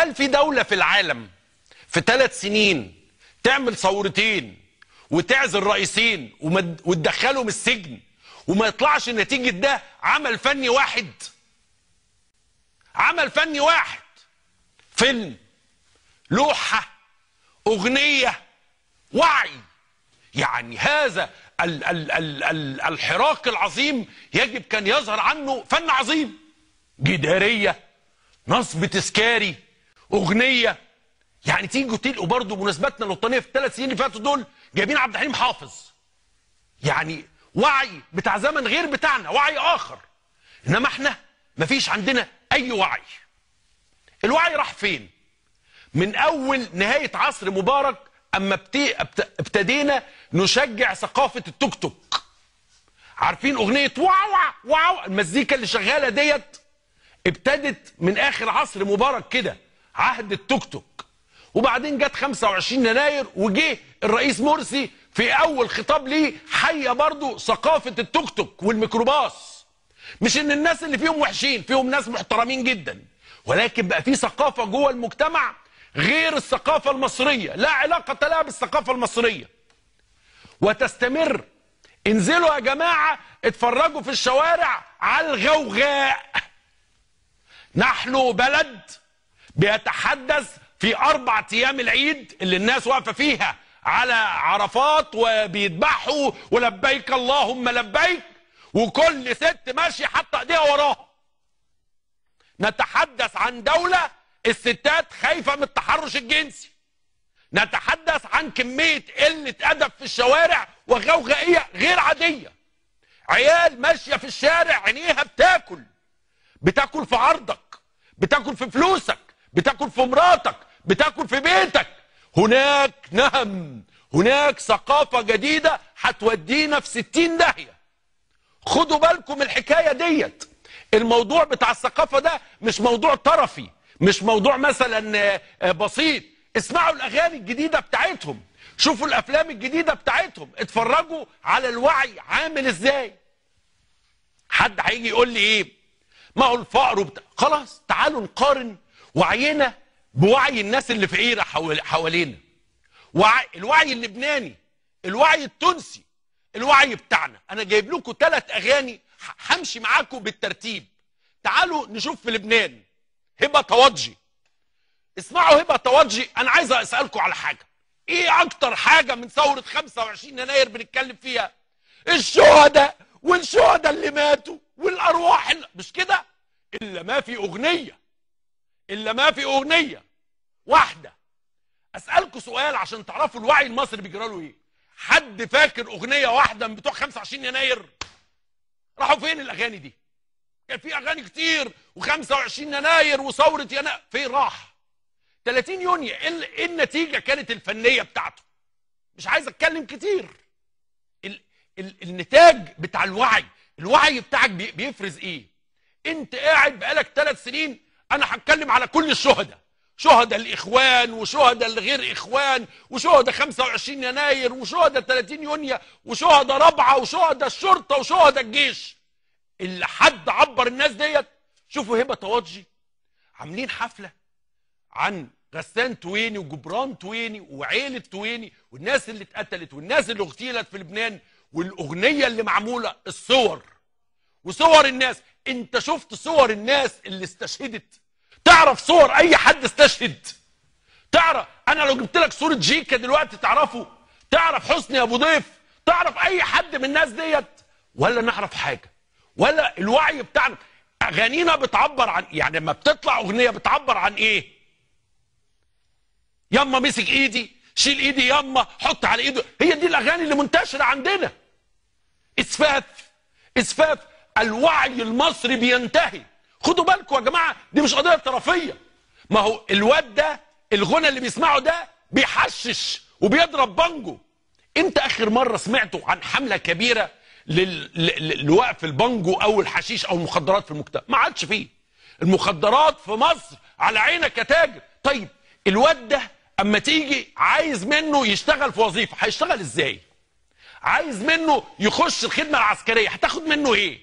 هل في دولة في العالم في ثلاث سنين تعمل ثورتين وتعزل رئيسين وما- وتدخلهم السجن وما يطلعش نتيجة ده عمل فني واحد عمل فني واحد فيلم لوحة أغنية وعي يعني هذا ال ال ال ال الحراك العظيم يجب كان يظهر عنه فن عظيم جدارية نصب تذكاري أغنية يعني تيجوا تلقوا برضه مناسباتنا الوطنية في الثلاث سنين اللي فاتوا دول جايبين عبد الحليم حافظ يعني وعي بتاع زمن غير بتاعنا وعي آخر إنما احنا مفيش عندنا أي وعي الوعي راح فين من اول نهايه عصر مبارك اما ابتي- ابت- ابتدينا نشجع ثقافه التوك توك عارفين اغنيه واو واو المزيكا اللي شغاله ديت ابتدت من اخر عصر مبارك كده عهد التوك توك وبعدين جت 25 يناير وجه الرئيس مرسي في اول خطاب ليه حي برضه ثقافه التوك توك والميكروباص مش ان الناس اللي فيهم وحشين فيهم ناس محترمين جدا ولكن بقى في ثقافه جوه المجتمع غير الثقافه المصريه لا علاقه لها بالثقافه المصريه وتستمر انزلوا يا جماعه اتفرجوا في الشوارع على الغوغاء نحن بلد بيتحدث في اربع ايام العيد اللي الناس واقفه فيها على عرفات وبيذبحوا ولبيك اللهم لبيك وكل ست ماشيه حاطه ايديها وراها نتحدث عن دوله الستات خايفه من التحرش الجنسي نتحدث عن كميه قله ادب في الشوارع وغوغائيه غير عاديه عيال ماشيه في الشارع عينيها بتاكل بتاكل في عرضك بتاكل في فلوسك بتاكل في مراتك بتاكل في بيتك هناك نهم هناك ثقافة جديدة هتودينا في ستين داهية خدوا بالكم الحكاية ديت الموضوع بتاع الثقافة ده مش موضوع طرفي مش موضوع مثلا آه، آه، بسيط اسمعوا الأغاني الجديدة بتاعتهم شوفوا الأفلام الجديدة بتاعتهم اتفرجوا على الوعي عامل ازاي حد هيجي يقول لي ايه ما هو الفقر وبتا... خلاص تعالوا نقارن وعينا بوعي الناس اللي فقيره حوال... حوالينا وعي... الوعي اللبناني الوعي التونسي الوعي بتاعنا انا جايب لكم ثلاث اغاني ح- همشي معاكم بالترتيب تعالوا نشوف في لبنان هبه طواجي اسمعوا هبه طواجي انا عايز اسالكم على حاجه ايه اكتر حاجه من ثوره 25 يناير بنتكلم فيها الشهداء والشهداء اللي ماتوا والارواح اللي... مش كده الا ما في اغنيه الا ما في اغنيه واحده اسالكم سؤال عشان تعرفوا الوعي المصري بيجرى له ايه حد فاكر اغنيه واحده من بتوع 25 يناير راحوا فين الاغاني دي كان في اغاني كتير و25 يناير وثوره يناير فين راح 30 يونيو ايه ال- إيه النتيجه كانت الفنيه بتاعته مش عايز اتكلم كتير ال ال النتاج بتاع الوعي الوعي بتاعك بي بيفرز ايه انت قاعد بقالك ثلاث سنين انا هتكلم على كل الشهداء شهداء الاخوان وشهداء الغير اخوان وشهداء 25 يناير وشهداء 30 يونيو وشهداء رابعه وشهداء الشرطه وشهداء الجيش اللي حد عبر الناس ديت شوفوا هبه طواجي عاملين حفله عن غسان تويني وجبران تويني وعيلة تويني والناس اللي اتقتلت والناس اللي اغتيلت في لبنان والأغنية اللي معمولة الصور وصور الناس انت شفت صور الناس اللي استشهدت تعرف صور اي حد استشهد تعرف انا لو جبت لك صورة جيكا دلوقتي تعرفه تعرف حسني ابو ضيف تعرف اي حد من الناس ديت ولا نعرف حاجة ولا الوعي بتاعنا اغانينا بتعبر عن يعني لما بتطلع اغنية بتعبر عن ايه ياما مسك ايدي شيل ايدي ياما حط على ايده هي دي الاغاني اللي منتشره عندنا اسفاف اسفاف الوعي المصري بينتهي خدوا بالكم يا جماعه دي مش قضيه طرفيه ما هو الواد ده الغنى اللي بيسمعه ده بيحشش وبيضرب بانجو انت اخر مره سمعتوا عن حمله كبيره لل... ل- لوقف البانجو او الحشيش او المخدرات في المجتمع ما عادش فيه المخدرات في مصر على عينك يا تاجر طيب الواد ده اما تيجي عايز منه يشتغل في وظيفه هيشتغل ازاي عايز منه يخش الخدمه العسكريه هتاخد منه ايه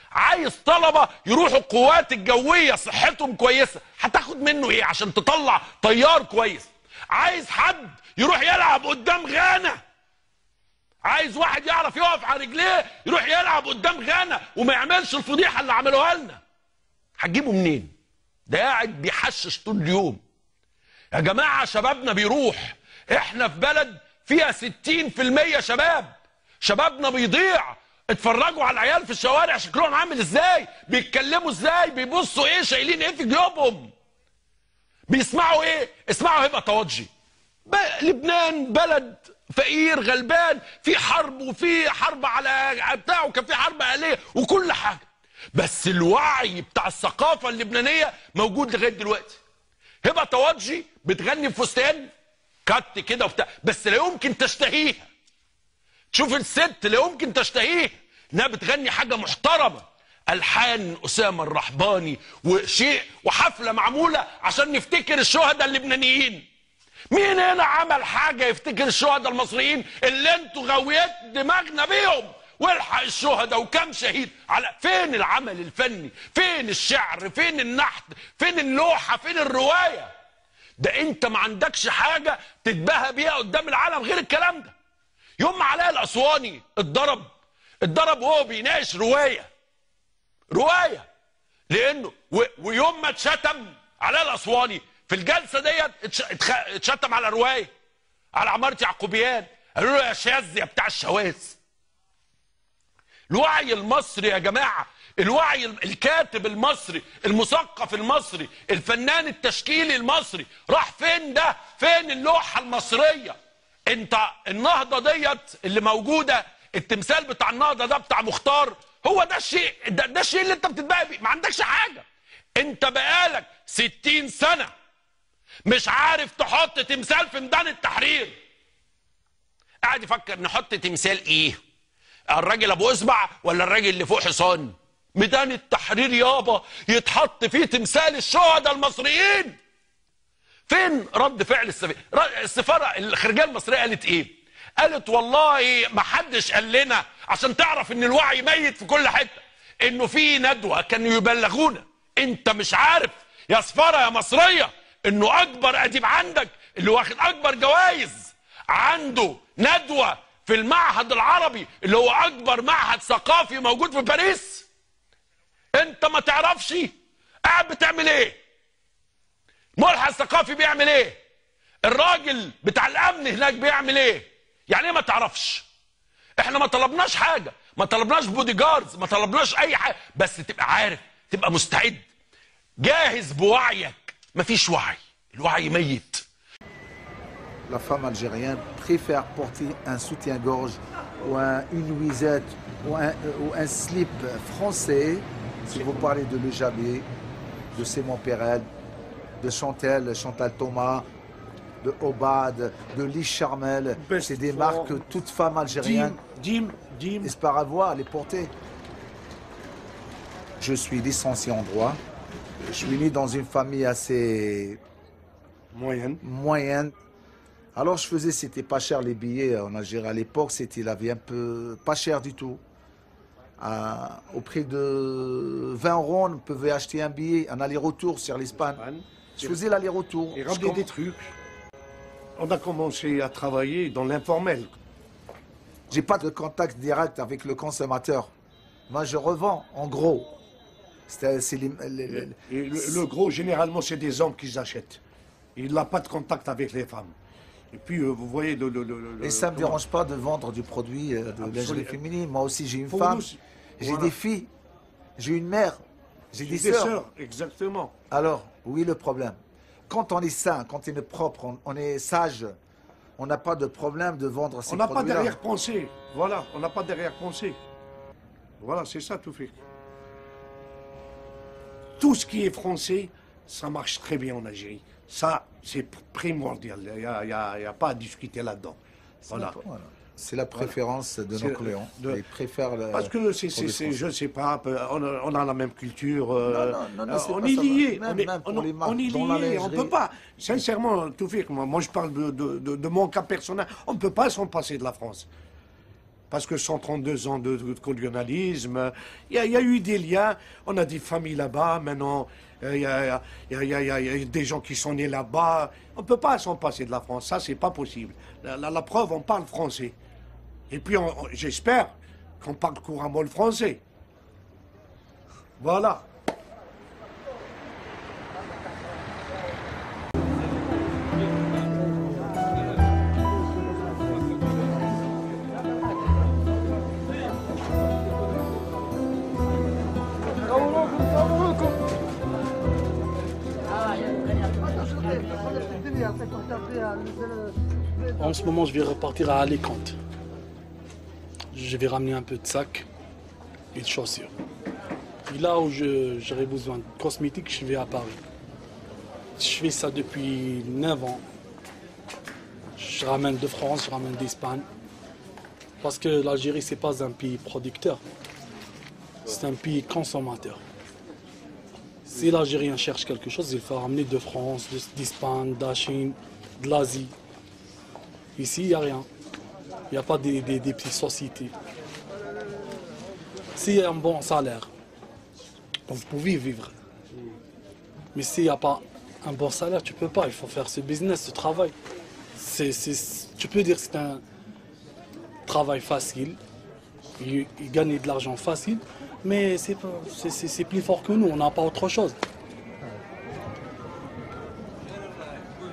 عايز طلبه يروحوا القوات الجويه صحتهم كويسه هتاخد منه ايه عشان تطلع طيار كويس عايز حد يروح يلعب قدام غانا عايز واحد يعرف يقف على رجليه يروح يلعب قدام غانا وما يعملش الفضيحه اللي عملوها لنا هتجيبه منين ده قاعد بيحشش طول اليوم يا جماعه شبابنا بيروح احنا في بلد فيها 60% شباب شبابنا بيضيع اتفرجوا على العيال في الشوارع شكلهم عامل ازاي بيتكلموا ازاي بيبصوا ايه شايلين ايه في جيوبهم بيسمعوا ايه اسمعوا هبه توجي لبنان بلد فقير غلبان في حرب وفي حرب على بتاع وكان في حرب اهليه وكل حاجه بس الوعي بتاع الثقافه اللبنانيه موجود لغايه دلوقتي هبه توجي بتغني بفستان كت كده وبتاع بس لا يمكن تشتهيها تشوف الست لا يمكن تشتهيها انها بتغني حاجه محترمه الحان اسامه الرحباني وشيء وحفله معموله عشان نفتكر الشهداء اللبنانيين مين هنا عمل حاجه يفتكر الشهداء المصريين اللي انتوا غويت دماغنا بيهم والحق الشهداء وكم شهيد على فين العمل الفني فين الشعر فين النحت فين اللوحه فين الروايه ده انت ما عندكش حاجه تتباهى بيها قدام العالم غير الكلام ده يوم ما علاء الاسواني اتضرب اتضرب وهو بيناقش روايه روايه لانه و... ويوم ما اتشتم علاء الاسواني في الجلسه ديت اتش... اتخ... اتشتم على روايه على عماره يعقوبيان قالوا له يا شاذ يا بتاع الشواذ الوعي المصري يا جماعه الوعي الكاتب المصري المثقف المصري الفنان التشكيلي المصري راح فين ده فين اللوحه المصريه انت النهضه ديت اللي موجوده التمثال بتاع النهضه ده بتاع مختار هو ده الشيء ده, ده الشيء اللي انت بتتباهى بيه ما عندكش حاجه انت بقالك 60 سنه مش عارف تحط تمثال في ميدان التحرير قاعد يفكر نحط تمثال ايه الراجل ابو اصبع ولا الراجل اللي فوق حصان ميدان التحرير يابا يتحط فيه تمثال الشهداء المصريين فين رد فعل السفير السفاره الخارجيه المصريه قالت ايه قالت والله ما حدش قال لنا عشان تعرف ان الوعي ميت في كل حته انه في ندوه كانوا يبلغونا انت مش عارف يا سفاره يا مصريه انه اكبر اديب عندك اللي واخد اكبر جوائز عنده ندوه في المعهد العربي اللي هو اكبر معهد ثقافي موجود في باريس انت ما تعرفش قاعد بتعمل ايه ملحق الثقافي بيعمل ايه الراجل بتاع الامن هناك بيعمل ايه يعني ايه ما تعرفش احنا ما طلبناش حاجه ما طلبناش بودي جاردز ما طلبناش اي حاجه بس تبقى عارف تبقى مستعد جاهز بوعيك مفيش وعي الوعي ميت La femme algérienne préfère porter un soutien-gorge ou un, une nuisette ou un, ou un slip français. Si vous parlez de Le Jabé, de Simon Perel, de Chantal, Chantal Thomas, de Obad, de Lee Charmel, c'est des marques que toute femme algérienne Dim, Dim, espère avoir, les porter. Je suis licencié en droit. Je suis né dans une famille assez moyenne. moyenne. Alors je faisais, c'était pas cher les billets en Algérie à l'époque, c'était la vie un peu pas cher du tout. À- au prix de 20 euros, on pouvait acheter un billet, un aller-retour sur l'Espagne. Je faisais l'aller-retour. Et Je ramener comm- des trucs. On a commencé à travailler dans l'informel. J'ai pas de contact direct avec le consommateur. Moi, je revends en gros. C'est c'est les- les- les- Et le, le gros, généralement, c'est des hommes qui achètent. Il n'a pas de contact avec les femmes. Et puis, euh, vous voyez le... le, le- le- Et ça ne me comment- dérange pas de vendre du produit euh, de Absolument. lingerie féminine. Moi aussi, j'ai une Pour femme, nous, c'est- j'ai voilà. des filles, j'ai une mère, j'ai des, Des sœurs. sœurs, exactement. Alors, oui, le problème. Quand on est sain, quand on est propre, on, on est sage, on n'a pas de problème de vendre ces On n'a pas produits-là. d'arrière-pensée. Voilà, on n'a pas d'arrière-pensée. Voilà, c'est ça tout fait. Tout ce qui est français, ça marche très bien en Algérie. Ça, c'est primordial. Il n'y a, il y a- il y a pas à discuter là-dedans. Voilà. Voilà. C'est la préférence de C'est nos clients. de- Ils préfèrent le- Parce que c'est, c'est, produits c'est- français. je ne sais pas, peu- on a, on a la même culture. euh, Non, non, non, euh, c'est on pas est ça. liés. Même- on est, même pour on- les marques on est dans la liés. On ne lingerie. peut pas. Sincèrement, tout fait, moi, moi je parle de, de- de- de mon cas personnel. On ne peut pas s'en passer de la France. Parce que 132 ans de, de colonialisme, il y, a- il y a eu des liens. On a des familles là-bas. Maintenant, euh, il y, a, il y a- il y a- il y a- il y a des gens qui sont nés là-bas. On ne peut pas s'en passer de la France. Ça, c'est pas possible. La, la- la preuve, on parle français. Et puis, on- on- j'espère qu'on parle couramment le français. Voilà. En ce moment, je vais repartir à Alicante. Je vais ramener un peu de sac et de chaussures. Et là où je- j'aurai besoin de cosmétiques, je vais à Paris. Je fais ça depuis 9 ans. Je ramène de France, je ramène d'Espagne. Parce que l'Algérie, c'est pas un pays producteur. C'est un pays consommateur. Si l'Algérien cherche quelque chose, il faut ramener de France, de- d'Espagne, de la Chine, de l'Asie. Ici, il n'y a rien. Il n'y a pas des, des- des petites sociétés. S'il y a un bon salaire, donc vous pouvez vivre. Mais s'il n'y a pas un bon salaire, tu peux pas. Il faut faire ce business, ce travail. C'est, c'est- tu peux dire que c'est un travail facile. Il, il gagne de l'argent facile. Mais c'est, pas- c'est, c'est- c'est plus fort que nous. On n'a pas autre chose.